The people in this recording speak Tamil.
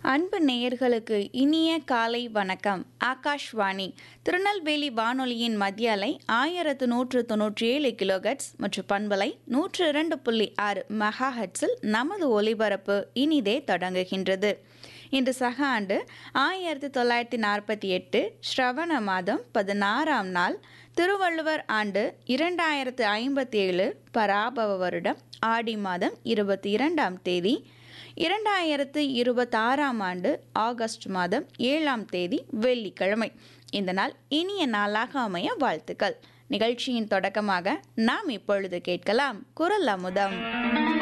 அன்பு நேயர்களுக்கு இனிய காலை வணக்கம் ஆகாஷ்வாணி திருநெல்வேலி வானொலியின் மத்திய அலை ஆயிரத்து நூற்று தொன்னூற்றி ஏழு கிலோகட்ஸ் மற்றும் பண்பலை நூற்று இரண்டு புள்ளி ஆறு மெகா ஹெட்ஸில் நமது ஒலிபரப்பு இனிதே தொடங்குகின்றது இன்று சக ஆண்டு ஆயிரத்தி தொள்ளாயிரத்தி நாற்பத்தி எட்டு ஸ்ரவண மாதம் பதினாறாம் நாள் திருவள்ளுவர் ஆண்டு இரண்டாயிரத்து ஐம்பத்தி ஏழு பராபவ வருடம் ஆடி மாதம் இருபத்தி இரண்டாம் தேதி இரண்டாயிரத்து இருபத்தாறாம் ஆண்டு ஆகஸ்ட் மாதம் ஏழாம் தேதி வெள்ளிக்கிழமை இந்த நாள் இனிய நாளாக அமைய வாழ்த்துக்கள் நிகழ்ச்சியின் தொடக்கமாக நாம் இப்பொழுது கேட்கலாம் குரல் அமுதம்